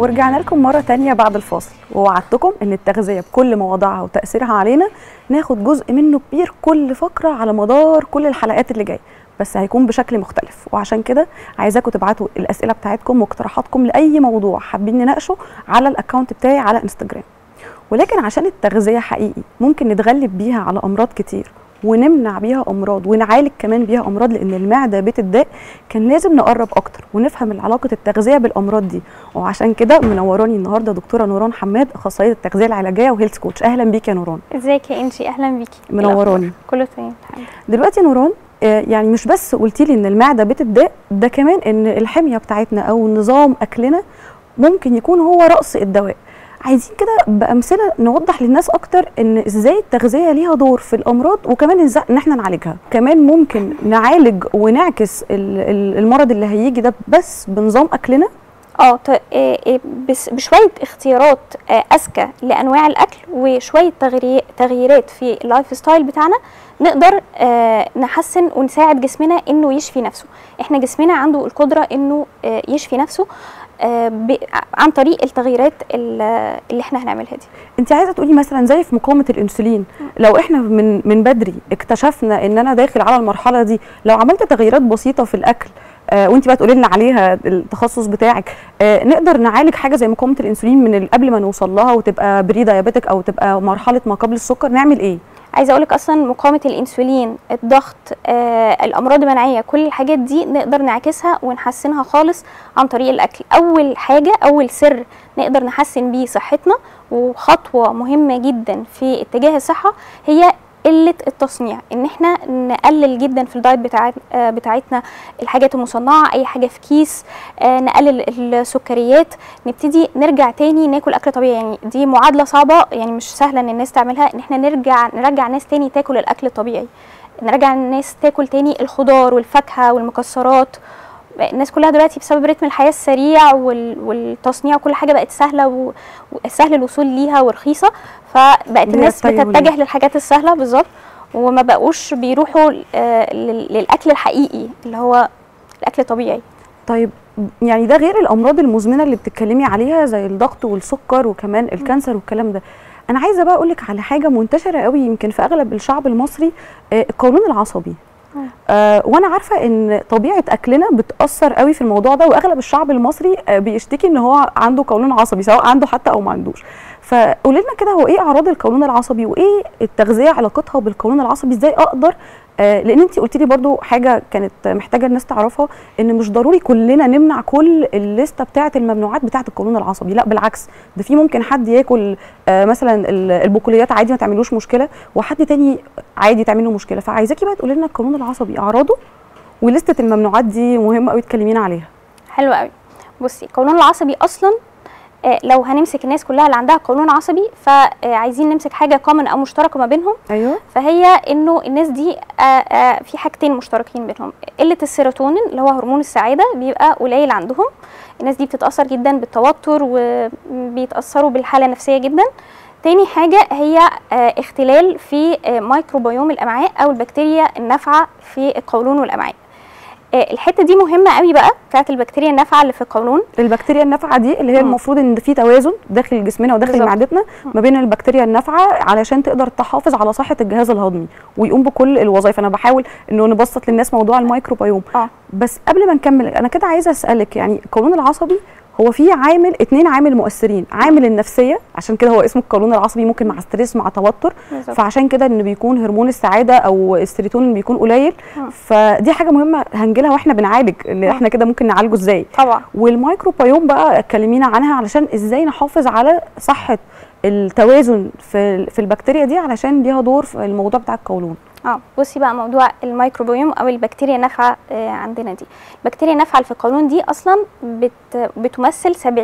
ورجعنا لكم مرة تانية بعد الفاصل ووعدتكم ان التغذية بكل مواضيعها وتأثيرها علينا ناخد جزء منه كبير كل فقرة على مدار كل الحلقات اللي جاية بس هيكون بشكل مختلف وعشان كده عايزاكم تبعتوا الأسئلة بتاعتكم واقتراحاتكم لأي موضوع حابين نناقشه على الأكونت بتاعي على انستجرام ولكن عشان التغذية حقيقي ممكن نتغلب بيها على أمراض كتير ونمنع بيها امراض ونعالج كمان بيها امراض لان المعده بيت الداء كان لازم نقرب اكتر ونفهم علاقه التغذيه بالامراض دي وعشان كده منوراني النهارده دكتوره نوران حماد اخصائيه التغذيه العلاجيه وهيلث كوتش اهلا بيكي يا نوران ازيك يا انشي اهلا بيكي منوراني كله تمام الحمد دلوقتي يا نوران آه، يعني مش بس قلتي لي ان المعده بيت الداء ده كمان ان الحميه بتاعتنا او نظام اكلنا ممكن يكون هو راس الدواء عايزين كده بامثله نوضح للناس اكتر ان ازاي التغذيه ليها دور في الامراض وكمان ازاي ان احنا نعالجها كمان ممكن نعالج ونعكس ال- ال- المرض اللي هيجي ده بس بنظام اكلنا اه ط- آه، آه، بس بشويه اختيارات آه، اذكى لانواع الاكل وشويه تغيير- تغييرات في اللايف ستايل بتاعنا نقدر آه، نحسن ونساعد جسمنا انه يشفي نفسه احنا جسمنا عنده القدره انه آه، يشفي نفسه آه، ب- عن طريق التغييرات ال- اللي احنا هنعملها دي انت عايزه تقولي مثلا زي في مقاومه الانسولين لو احنا من من بدري اكتشفنا ان انا داخل على المرحله دي لو عملت تغييرات بسيطه في الاكل آه وانت بقى تقولي لنا عليها التخصص بتاعك آه نقدر نعالج حاجه زي مقاومه الانسولين من ال- قبل ما نوصل لها وتبقى بري دايابيتك او تبقى مرحله ما قبل السكر نعمل ايه عايزه اقول لك اصلا مقاومه الانسولين الضغط آه، الامراض المناعيه كل الحاجات دي نقدر نعكسها ونحسنها خالص عن طريق الاكل اول حاجه اول سر نقدر نحسن بيه صحتنا وخطوه مهمه جدا في اتجاه الصحه هي قله التصنيع ان احنا نقلل جدا في الدايت بتاع آه، بتاعتنا الحاجات المصنعه اي حاجه في كيس آه، نقلل السكريات نبتدي نرجع تاني ناكل اكل طبيعي يعني دي معادله صعبه يعني مش سهله ان الناس تعملها ان احنا نرجع نرجع الناس تاني تاكل الاكل الطبيعي نرجع الناس تاكل تاني الخضار والفاكهه والمكسرات الناس كلها دلوقتي بسبب رتم الحياه السريع وال- والتصنيع وكل حاجه بقت سهله و- وسهل الوصول ليها ورخيصه فبقت اللي هي الناس التيولية. بتتجه للحاجات السهله بالظبط وما بقوش بيروحوا آه، لل- للاكل الحقيقي اللي هو الاكل الطبيعي طيب يعني ده غير الامراض المزمنه اللي بتتكلمي عليها زي الضغط والسكر وكمان الكانسر والكلام ده انا عايزه بقى اقول لك على حاجه منتشره قوي يمكن في اغلب الشعب المصري آه، القولون العصبي مم. آه وانا عارفه ان طبيعه اكلنا بتاثر قوي في الموضوع ده واغلب الشعب المصري آه بيشتكي ان هو عنده قولون عصبي سواء عنده حتى او ما عندوش فقولي لنا كده هو ايه اعراض القولون العصبي وايه التغذيه علاقتها بالقولون العصبي ازاي اقدر آه لان انت قلت لي برضو حاجه كانت محتاجه الناس تعرفها ان مش ضروري كلنا نمنع كل الليسته بتاعه الممنوعات بتاعه القولون العصبي لا بالعكس ده في ممكن حد ياكل آه مثلا ال- البقوليات عادي ما تعملوش مشكله وحد تاني عادي تعمل له مشكله فعايزاكي بقى تقولي لنا القولون العصبي اعراضه ولسته الممنوعات دي مهمه قوي تكلمينا عليها حلو قوي بصي القولون العصبي اصلا آه، لو هنمسك الناس كلها اللي عندها قولون عصبي فعايزين نمسك حاجه كومن او مشتركه ما بينهم ايوه فهي انه الناس دي آه، آه، في حاجتين مشتركين بينهم قله السيروتونين اللي هو هرمون السعاده بيبقى قليل عندهم الناس دي بتتاثر جدا بالتوتر وبيتاثروا بالحاله النفسيه جدا تاني حاجة هي آه، اختلال في آه، ميكروبيوم الأمعاء أو البكتيريا النافعة في القولون والأمعاء آه، الحتة دي مهمة قوي بقى بتاعت البكتيريا النافعة اللي في القولون البكتيريا النافعه دي اللي هي مم. المفروض ان في توازن داخل جسمنا وداخل بالظبط. معدتنا ما بين البكتيريا النافعه علشان تقدر تحافظ على صحه الجهاز الهضمي ويقوم بكل الوظائف انا بحاول انه نبسط للناس موضوع الميكروبيوم اه بس قبل ما نكمل انا كده عايزه اسالك يعني القولون العصبي هو في عامل اتنين عامل مؤثرين عامل النفسيه عشان كده هو اسمه القولون العصبي ممكن مع ستريس مع توتر بالظبط. فعشان كده ان بيكون هرمون السعاده او السيروتونين بيكون قليل مم. فدي حاجه مهمه هنجيلها واحنا بنعالج ان مم. احنا كده ممكن نعالجه ازاي طبعا والميكروبيوم بقى كلمينا عنها علشان ازاي نحافظ على صحه التوازن في في البكتيريا دي علشان ليها دور في الموضوع بتاع القولون اه بصي بقى موضوع الميكروبيوم او البكتيريا النافعه آه، عندنا دي البكتيريا النافعه اللي في القولون دي اصلا بت بتمثل 70%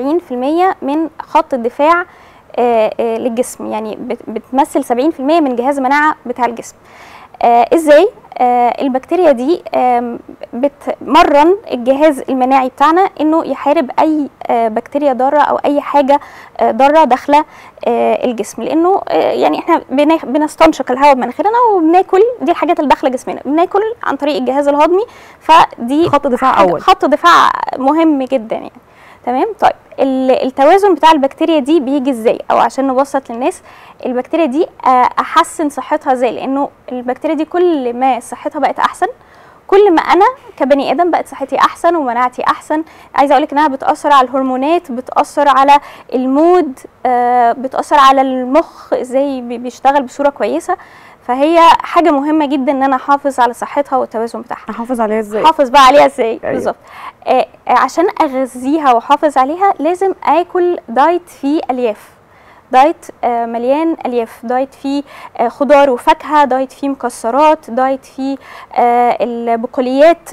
من خط الدفاع آه، آه، للجسم يعني بت- بتمثل 70% من جهاز المناعه بتاع الجسم آه ازاي آه البكتيريا دي آم، بتمرن الجهاز المناعي بتاعنا انه يحارب اي آه بكتيريا ضاره او اي حاجه آه ضاره داخله آه الجسم لانه آه يعني احنا بنا- بنستنشق الهواء بمناخيرنا وبناكل دي الحاجات اللي داخله جسمنا بناكل عن طريق الجهاز الهضمي فدي خط دفاع حاجة- اول خط دفاع مهم جدا يعني تمام طيب ال- التوازن بتاع البكتيريا دي بيجي ازاي او عشان نبسط للناس البكتيريا دي آه، احسن صحتها ازاي لانه البكتيريا دي كل ما صحتها بقت احسن كل ما انا كبني ادم بقت صحتي احسن ومناعتي احسن عايزه اقول لك انها بتاثر على الهرمونات بتاثر على المود آه، بتاثر على المخ ازاي بي- بيشتغل بصوره كويسه فهي حاجه مهمه جدا ان انا احافظ على صحتها والتوازن بتاعها احافظ عليها ازاي احافظ بقى عليها ازاي أيوة. بالظبط آه آه، عشان اغذيها واحافظ عليها لازم اكل دايت فيه الياف دايت آه مليان الياف دايت فيه آه خضار وفاكهه دايت فيه مكسرات دايت فيه آه البقوليات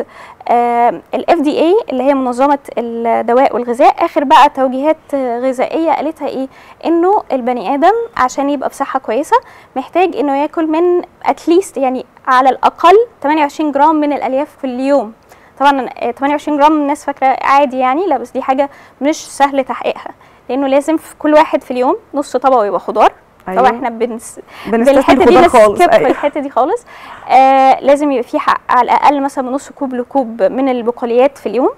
الاف دي اي اللي هي منظمه الدواء والغذاء اخر بقى توجيهات آه، غذائيه قالتها ايه انه البني ادم عشان يبقى بصحه كويسه محتاج انه ياكل من اتليست يعني على الاقل 28 جرام من الالياف في اليوم طبعا آه، 28 جرام الناس فاكره عادي يعني لا بس دي حاجه مش سهل تحقيقها لانه لازم في كل واحد في اليوم نص طبق يبقى خضار أيوة. طبعا احنا بنس... بنستثني بالحته دي الخضار خالص نسكيب في أيوة. الحته دي خالص آه لازم يبقى في حق على الاقل مثلا من نص كوب لكوب من البقوليات في اليوم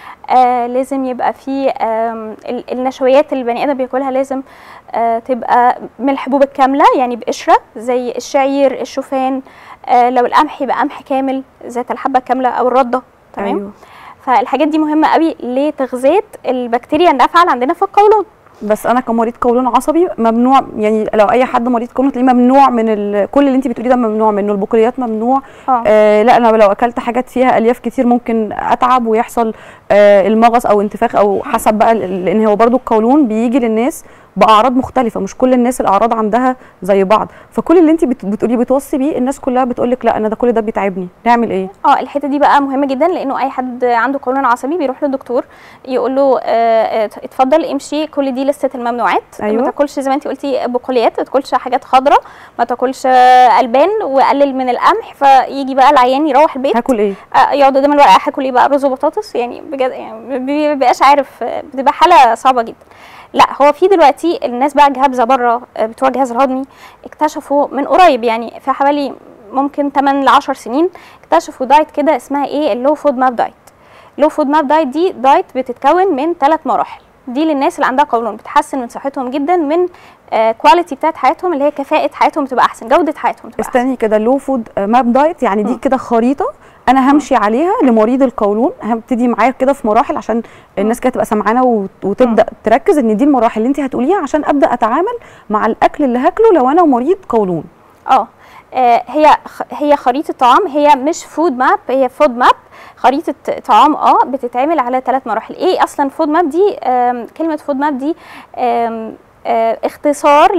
آه لازم يبقى في آم، ال- النشويات اللي البني ادم بياكلها لازم آه تبقى من الحبوب الكامله يعني بقشره زي الشعير الشوفان آه لو القمح يبقى قمح كامل ذات الحبه كامله او الرده تمام ايوه فالحاجات دي مهمه قوي لتغذيه البكتيريا النافعه اللي عندنا في القولون بس انا كمريض قولون عصبي ممنوع يعني لو اي حد مريض قولون تلاقيه ممنوع من ال... كل اللي انت بتقوليه ده ممنوع منه البقوليات ممنوع اه آه لا انا لو اكلت حاجات فيها الياف كتير ممكن اتعب ويحصل آه المغص او انتفاخ او حسب بقى ال- لان هو برضو القولون بيجي للناس باعراض مختلفه مش كل الناس الاعراض عندها زي بعض فكل اللي انت بت- بتقوليه بتوصي بيه الناس كلها بتقول لك لا انا ده كل ده بيتعبني نعمل ايه اه الحته دي بقى مهمه جدا لانه اي حد عنده قولون عصبي بيروح للدكتور يقول له آه، آه، اتفضل امشي كل دي لسته الممنوعات أيوة. ما تاكلش زي ما انت قلتي بقوليات ما تاكلش حاجات خضراء ما تاكلش آه، البان وقلل من القمح فيجي بقى العيان يروح البيت هاكل ايه آه، يقعد قدام الورقه هاكل ايه بقى رز وبطاطس يعني بجد يعني ما بيبقاش عارف آه، بتبقى حاله صعبه جدا لا هو في دلوقتي الناس بقى جهابزه بره آه، بتوع الجهاز الهضمي اكتشفوا من قريب يعني في حوالي ممكن 8 ل 10 سنين اكتشفوا دايت كده اسمها ايه اللو فود ماب دايت لو فود ماب دايت دي دايت بتتكون من ثلاث مراحل دي للناس اللي عندها قولون بتحسن من صحتهم جدا من كواليتي بتاعت حياتهم اللي هي كفاءه حياتهم تبقى احسن جوده حياتهم تبقى احسن استني كده لو فود ماب دايت يعني دي مم. كده خريطه انا همشي عليها لمريض القولون هبتدي معاه كده في مراحل عشان الناس كده تبقى سمعانه وت- وتبدا تركز ان دي المراحل اللي انت هتقوليها عشان ابدا اتعامل مع الاكل اللي هاكله لو انا مريض قولون اه آه، هي خ- هي خريطه طعام هي مش فود ماب هي فود ماب خريطه طعام اه بتتعمل على ثلاث مراحل ايه اصلا فود ماب دي آم، كلمه فود ماب دي آم، آه، اختصار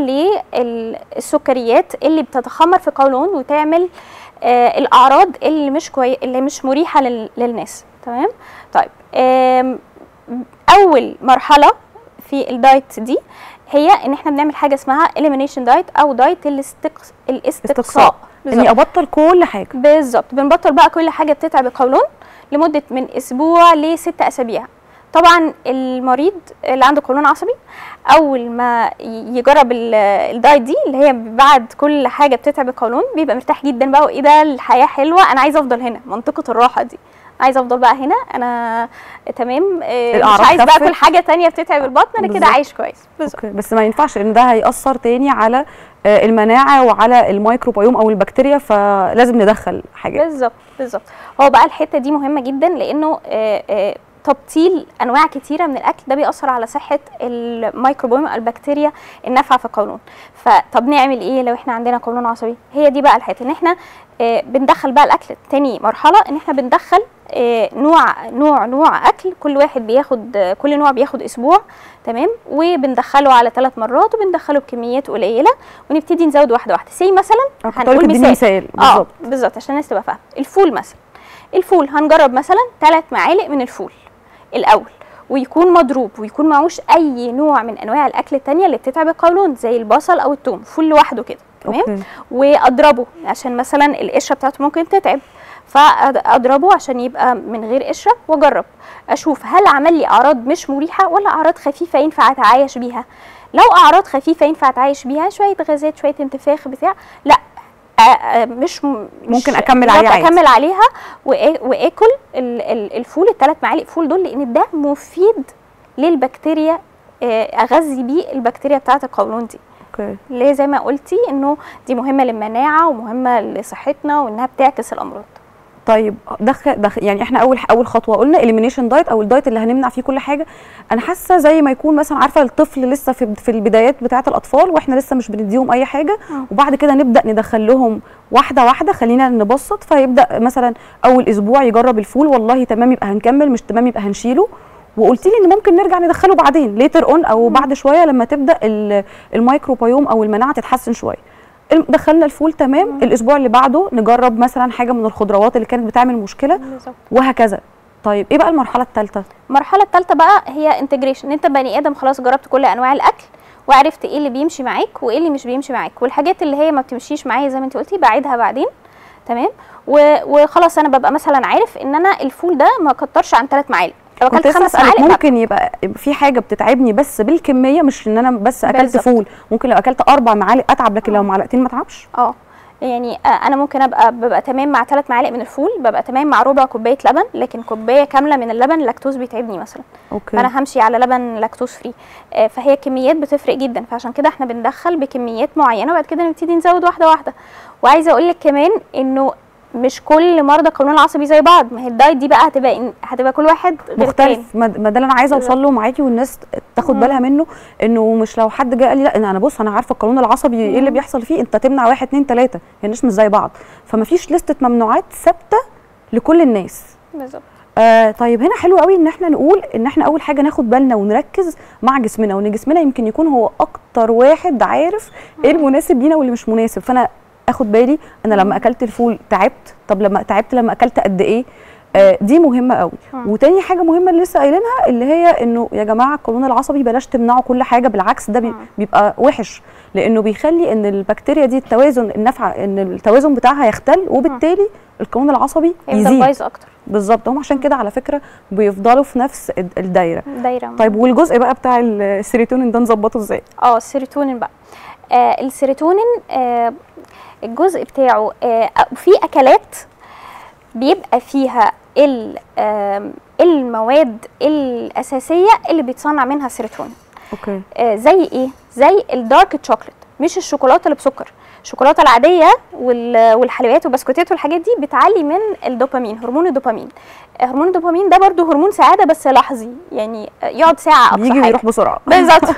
للسكريات اللي بتتخمر في القولون وتعمل آه، الاعراض اللي مش كوي... اللي مش مريحه لل... للناس تمام طيب آم، اول مرحله في الدايت دي هي ان احنا بنعمل حاجه اسمها elimination دايت او دايت الاستق... الاستقصاء استقصاء بالظبط. اني ابطل كل حاجه بالظبط بنبطل بقى كل حاجه بتتعب القولون لمده من اسبوع لست اسابيع طبعا المريض اللي عنده قولون عصبي اول ما ي- يجرب ال- الدايت دي اللي هي بعد كل حاجه بتتعب القولون بيبقى مرتاح جدا بقى وايه ده الحياه حلوه انا عايزه افضل هنا منطقه الراحه دي عايزه افضل بقى هنا انا تمام آه، مش الأعراض عايز بقى خفت. كل حاجه تانية بتتعب البطن انا كده بالظبط. عايش كويس بالظبط اوكي بس ما ينفعش لان ده هيأثر تاني على آه، المناعه وعلى الميكروبيوم او البكتيريا فلازم ندخل حاجات بالظبط بالظبط هو بقى الحته دي مهمه جدا لانه آه، آه، تبطيل انواع كتيره من الاكل ده بيأثر على صحه الميكروبيوم أو البكتيريا النافعه في القولون فطب نعمل ايه لو احنا عندنا قولون عصبي هي دي بقى الحته ان احنا آه، بندخل بقى الاكل تاني مرحله ان احنا بندخل آه، نوع نوع نوع اكل كل واحد بياخد آه، كل نوع بياخد اسبوع تمام وبندخله على ثلاث مرات وبندخله بكميات قليله ونبتدي نزود واحده واحده سي مثلا أنا كنت هقول لك اديني مثال اه بالظبط بالظبط عشان الناس تبقى فاهمه الفول مثلا الفول هنجرب مثلا ثلاث معالق من الفول الاول ويكون مضروب ويكون معوش اي نوع من انواع الاكل التانية اللي بتتعب القولون زي البصل او الثوم فول لوحده كده تمام اوكي واضربه عشان مثلا القشره بتاعته ممكن تتعب فاضربه عشان يبقى من غير قشره واجرب اشوف هل عمل لي اعراض مش مريحه ولا اعراض خفيفه ينفع اتعايش بيها لو اعراض خفيفه ينفع اتعايش بيها شويه غازات شويه انتفاخ بتاع لا آه، آه، مش م- ممكن مش- أكمل عليه بالظبط عادي. اكمل عليها وآ- واكل ال- ال- الفول الثلاث معالق فول دول لان ده مفيد للبكتيريا آه، اغذي بيه البكتيريا بتاعه القولون دي اوكي ليه زي ما قلتي انه دي مهمه للمناعه ومهمه لصحتنا وانها بتعكس الامراض طيب دخل دخل يعني احنا اول اول خطوه قلنا اليمينيشن دايت او الدايت اللي هنمنع فيه كل حاجه انا حاسه زي ما يكون مثلا عارفه الطفل لسه في في البدايات بتاعه الاطفال واحنا لسه مش بنديهم اي حاجه مم. وبعد كده نبدا ندخل لهم واحده واحده خلينا نبسط فيبدا مثلا اول اسبوع يجرب الفول والله تمام يبقى هنكمل مش تمام يبقى هنشيله وقلت لي ان ممكن نرجع ندخله بعدين ليتر اون او مم. بعد شويه لما تبدا ال- الميكروبيوم او المناعه تتحسن شويه الم- دخلنا الفول تمام مم. الاسبوع اللي بعده نجرب مثلا حاجه من الخضروات اللي كانت بتعمل مشكله بالظبط وهكذا طيب ايه بقى المرحله الثالثه المرحله الثالثه بقى هي انتجريشن ان انت بني ادم خلاص جربت كل انواع الاكل وعرفت ايه اللي بيمشي معاك وايه اللي مش بيمشي معاك والحاجات اللي هي ما بتمشيش معايا زي ما انت قلتي بعيدها بعدين تمام و- وخلاص انا ببقى مثلا عارف ان انا الفول ده ما كترش عن ثلاث معالق لو كنت اكلت لسه خمس اسالك معالق لا. ممكن يبقى في حاجه بتتعبني بس بالكميه مش ان انا بس اكلت بالظبط. فول ممكن لو اكلت اربع معالق اتعب لكن لو معلقتين ما اتعبش اه يعني آه، انا ممكن ابقى ببقى تمام مع ثلاث معالق من الفول ببقى تمام مع ربع كوبايه لبن لكن كوبايه كامله من اللبن لاكتوز بيتعبني مثلا اوكي فانا همشي على لبن لاكتوز فري آه، فهي كميات بتفرق جدا فعشان كده احنا بندخل بكميات معينه وبعد كده نبتدي نزود واحده واحده وعايزه اقول لك كمان انه مش كل مرضى القولون العصبي زي بعض ما هي الدايت دي بقى هتبقى إن- هتبقى كل واحد غير التاني. مختلف ما ما ده اللي انا عايزه اوصل له معاكي والناس تاخد مم. بالها منه انه مش لو حد جه قال لي لا انا بص انا عارفه القانون العصبي ايه اللي مم. بيحصل فيه انت تمنع واحد اتنين تلاته هي الناس مش زي بعض فما فيش لستة ممنوعات ثابته لكل الناس بالظبط آه طيب هنا حلو قوي ان احنا نقول ان احنا اول حاجه ناخد بالنا ونركز مع جسمنا وان جسمنا يمكن يكون هو اكتر واحد عارف ايه المناسب لينا واللي مش مناسب فانا اخد بالي انا لما اكلت الفول تعبت طب لما تعبت لما اكلت قد ايه آه دي مهمه قوي مم. وتاني حاجه مهمه اللي لسه قايلينها اللي هي انه يا جماعه القولون العصبي بلاش تمنعوا كل حاجه بالعكس ده بي مم. بيبقى وحش لانه بيخلي ان البكتيريا دي التوازن النافعه ان التوازن بتاعها يختل وبالتالي القولون العصبي هيفضل يزيد بايظ اكتر بالظبط هم عشان كده على فكره بيفضلوا في نفس الد- الدايره دايره طيب والجزء بقى بتاع السيروتونين ده نظبطه ازاي اه السيروتونين بقى آه السيروتونين آه الجزء بتاعه آه في اكلات بيبقى فيها ال- آم، المواد الاساسيه اللي بيتصنع منها السيروتونين اوكي آه زي ايه زي الدارك تشوكلت مش الشوكولاته اللي بسكر الشوكولاته العاديه وال- والحلويات والبسكوتات والحاجات دي بتعلي من الدوبامين هرمون الدوبامين آه، هرمون الدوبامين ده برضو هرمون سعاده بس لحظي يعني آه، يقعد ساعه اقصى بيجي حاجه ويروح بسرعه بالظبط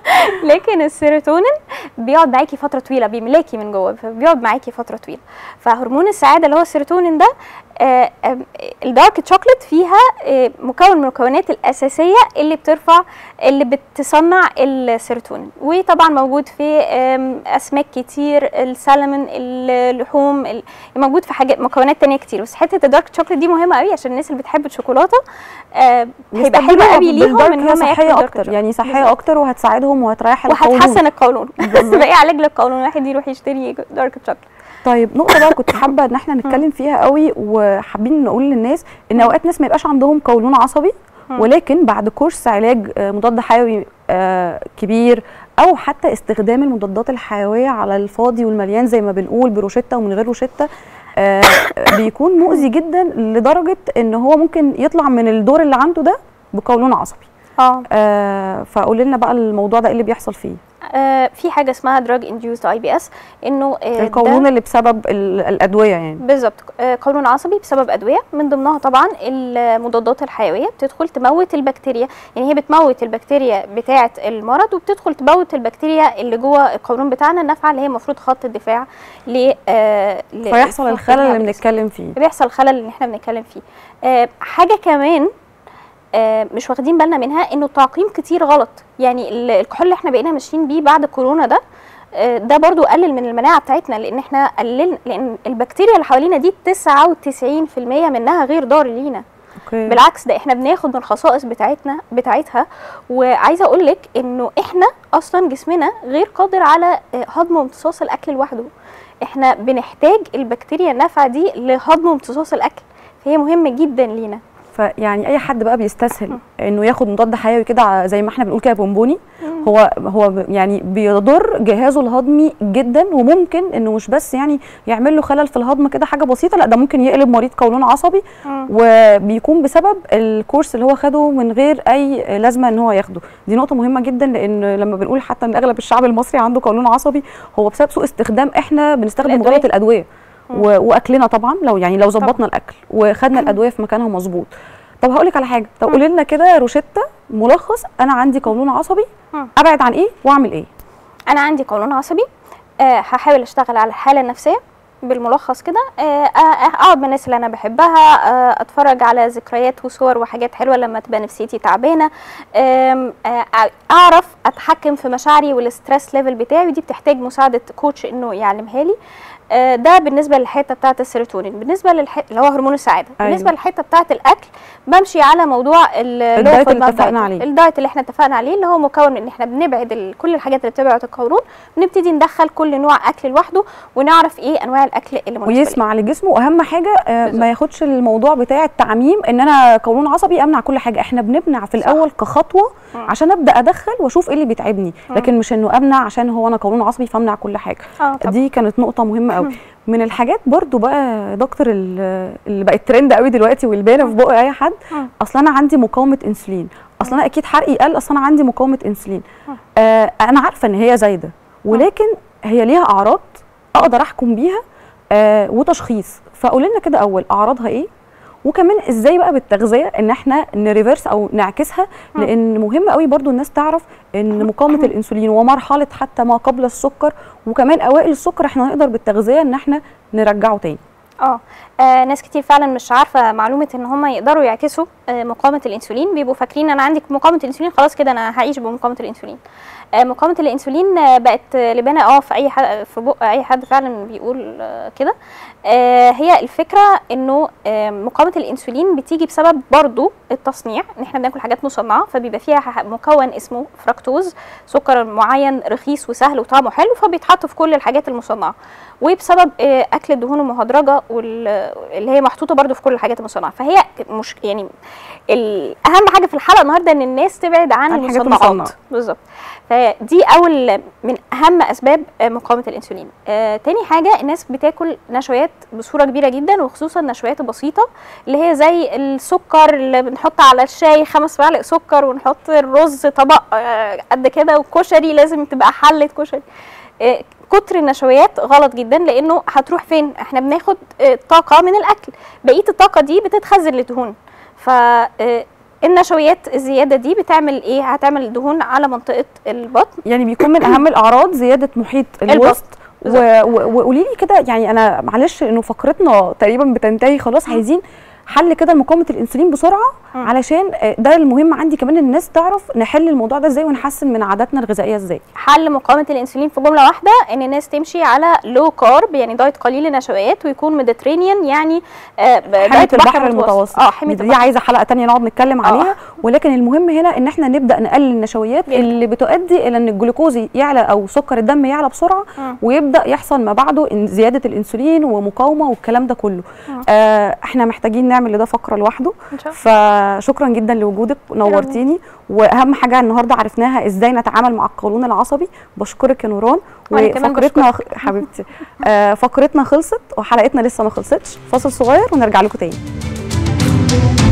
لكن السيروتونين بيقعد معاكي فتره طويله بيملاكي من جوه فبيقعد معاكي فتره طويله فهرمون السعاده اللي هو السيروتونين ده آه، آم، الدارك تشوكلت فيها آه، مكون من المكونات الاساسيه اللي بترفع اللي بتصنع السيروتونين وطبعا موجود في آم، اسماك كتير السلمون اللحوم ال- موجود في حاجات مكونات تانية كتير بس حته الدارك تشوكلت دي مهمه قوي عشان الناس اللي بتحب الشوكولاته آه، هيبقى حلو يستبدلوها قوي ليهم بالدارك ان هي هم ياكلوا صحيه الدارك اكتر تشوكلت. يعني صحيه بالظبط. اكتر وهتساعدهم وهتريح القولون وهتحسن القولون بقى علاج للقولون الواحد يروح يشتري دارك تشوكلت طيب نقطه بقى كنت حابه ان احنا نتكلم فيها قوي وحابين نقول للناس ان اوقات ناس ما يبقاش عندهم قولون عصبي مم. ولكن بعد كورس علاج آه، مضاد حيوي آه، كبير او حتى استخدام المضادات الحيويه على الفاضي والمليان زي ما بنقول بروشته ومن غير روشته آه، بيكون مؤذي جدا لدرجه ان هو ممكن يطلع من الدور اللي عنده ده بقولون عصبي اه آه فقولي لنا بقى الموضوع ده ايه اللي بيحصل فيه آه، في حاجه اسمها دراج انديوست اي بي اس انه آه، ده- القولون اللي بسبب ال- الادويه يعني بالظبط آه، قولون عصبي بسبب ادويه من ضمنها طبعا المضادات الحيويه بتدخل تموت البكتيريا يعني هي بتموت البكتيريا بتاعه المرض وبتدخل تموت البكتيريا اللي جوه القولون بتاعنا النافعه اللي هي المفروض خط الدفاع ل آه، ل- فيحصل ل- الخلل اللي ل- بنتكلم فيه بيحصل خلل اللي احنا بنتكلم فيه آه، حاجه كمان آه، مش واخدين بالنا منها انه التعقيم كتير غلط يعني ال- الكحول اللي احنا بقينا ماشيين بيه بعد كورونا ده آه، ده برضو قلل من المناعه بتاعتنا لان احنا قللنا لان البكتيريا اللي حوالينا دي 99% منها غير ضار لينا اوكي بالعكس ده احنا بناخد من الخصائص بتاعتنا بتاعتها وعايزه اقول لك انه احنا اصلا جسمنا غير قادر على آه، هضم وامتصاص الاكل لوحده احنا بنحتاج البكتيريا النافعه دي لهضم وامتصاص الاكل فهي مهمه جدا لينا فيعني اي حد بقى بيستسهل انه ياخد مضاد حيوي كده ع- زي ما احنا بنقول كده بونبوني هو هو ب- يعني بيضر جهازه الهضمي جدا وممكن انه مش بس يعني يعمل له خلل في الهضم كده حاجه بسيطه لا ده ممكن يقلب مريض قولون عصبي مم. وبيكون بسبب الكورس اللي هو خده من غير اي لازمه ان هو ياخده دي نقطه مهمه جدا لان لما بنقول حتى ان اغلب الشعب المصري عنده قولون عصبي هو بسبب سوء استخدام احنا بنستخدم الأدوية. غلط الادويه و- واكلنا طبعا لو يعني لو ظبطنا الاكل وخدنا الادويه في مكانها مظبوط طب هقول لك على حاجه طب قولي لنا كده روشته ملخص انا عندي قولون عصبي مم. ابعد عن ايه واعمل ايه انا عندي قولون عصبي آه هحاول اشتغل على الحاله النفسيه بالملخص كده آه، آه، اقعد مع الناس اللي انا بحبها آه، اتفرج على ذكريات وصور وحاجات حلوه لما تبقى نفسيتي تعبانه آم، آه، اعرف اتحكم في مشاعري والستريس ليفل بتاعي ودي بتحتاج مساعده كوتش انه يعلمها لي آه، ده بالنسبه للحته بتاعه السيروتونين بالنسبه للحته اللي هو هرمون السعاده أيوة. بالنسبه للحته بتاعه الاكل بمشي على موضوع ال- اللي هو الدايت food اللي map اتفقنا diet. عليه. الدايت اللي احنا اتفقنا عليه اللي هو مكون من ان احنا بنبعد ال- كل الحاجات اللي بتبعد القولون ونبتدي ندخل كل نوع اكل لوحده ونعرف ايه انواع الاكل اللي مناسبه ليه. ويسمع لجسمه واهم حاجه آه، بالظبط. ما ياخدش الموضوع بتاع التعميم ان انا قولون عصبي امنع كل حاجه احنا بنمنع في صح. الاول كخطوه مم. عشان ابدا ادخل واشوف ايه اللي بيتعبني لكن مش انه امنع عشان هو انا قولون عصبي فامنع كل حاجه اه طبعا دي كانت نقطه مهمه قوي من الحاجات برضو بقى يا دكتور ال- اللي بقت ترند قوي دلوقتي والبانه في بق اي حد مم. اصل انا عندي مقاومه انسولين اصل انا اكيد حرقي قل اصل انا عندي مقاومه انسولين آه انا عارفه ان هي زايده ولكن هي ليها اعراض اقدر احكم بيها آه وتشخيص فقول لنا كده اول اعراضها ايه وكمان ازاي بقى بالتغذيه ان احنا نريفرس او نعكسها لان مهم قوي برضو الناس تعرف ان مقاومه الانسولين ومرحله حتى ما قبل السكر وكمان اوائل السكر احنا نقدر بالتغذيه ان احنا نرجعه تاني اه آه، ناس كتير فعلا مش عارفه معلومه ان هم يقدروا يعكسوا آه، مقاومه الانسولين بيبقوا فاكرين انا عندي مقاومه الانسولين خلاص كده انا هعيش بمقاومه الانسولين آه، مقاومه الانسولين آه، بقت آه، لبانه اه في اي حد في بق اي حد فعلا بيقول آه، كده آه، هي الفكره انه آه، مقاومه الانسولين بتيجي بسبب برضو التصنيع ان احنا بناكل حاجات مصنعه فبيبقى فيها ح- مكون اسمه فركتوز سكر معين رخيص وسهل وطعمه حلو فبيتحط في كل الحاجات المصنعه وبسبب آه، اكل الدهون المهدرجه واللي هي محطوطه برضو في كل الحاجات المصنعه فهي مش يعني ال- اهم حاجه في الحلقه النهارده ان الناس تبعد عن عن الحاجات المصنعات المصنعة. بالظبط فدي اول من اهم اسباب آه، مقاومه الانسولين آه، تاني حاجه الناس بتاكل نشويات بصوره كبيره جدا وخصوصا النشويات البسيطه اللي هي زي السكر اللي بنحط على الشاي خمس معالق سكر ونحط الرز طبق آه، قد كده والكشري لازم تبقى حله كشري آه، كتر النشويات غلط جدا لانه هتروح فين احنا بناخد آه، طاقه من الاكل بقيه الطاقه دي بتتخزن لدهون ف آه، النشويات الزياده دي بتعمل ايه هتعمل دهون على منطقه البطن يعني بيكون من اهم الاعراض زياده محيط الوسط و- و- وقولي لي كده يعني انا معلش انه فقرتنا تقريبا بتنتهي خلاص عايزين حل كده لمقاومه الانسولين بسرعه مم. علشان آه، ده المهم عندي كمان إن الناس تعرف نحل الموضوع ده ازاي ونحسن من عاداتنا الغذائيه ازاي حل مقاومه الانسولين في جمله واحده ان الناس تمشي على لو كارب يعني دايت قليل النشويات ويكون ميديترينيان يعني آه، ب- حمايه دايت البحر المتوسط اه حمايه دي البحر عايزه حلقه تانية نقعد نتكلم آه. عليها ولكن المهم هنا ان احنا نبدا نقلل النشويات جدا. اللي بتؤدي الى ان الجلوكوز يعلى او سكر الدم يعلى بسرعه مم. ويبدا يحصل ما بعده إن زياده الانسولين ومقاومه والكلام ده كله مم. آه احنا محتاجين نعمل لده فقره لوحده إن شاء الله. فشكرا جدا لوجودك نورتيني واهم حاجه النهارده عرفناها ازاي نتعامل مع القولون العصبي بشكرك يا نوران وأنا كمان وفقرتنا حبيبتي آه فقرتنا خلصت وحلقتنا لسه ما خلصتش فاصل صغير ونرجع لكم تاني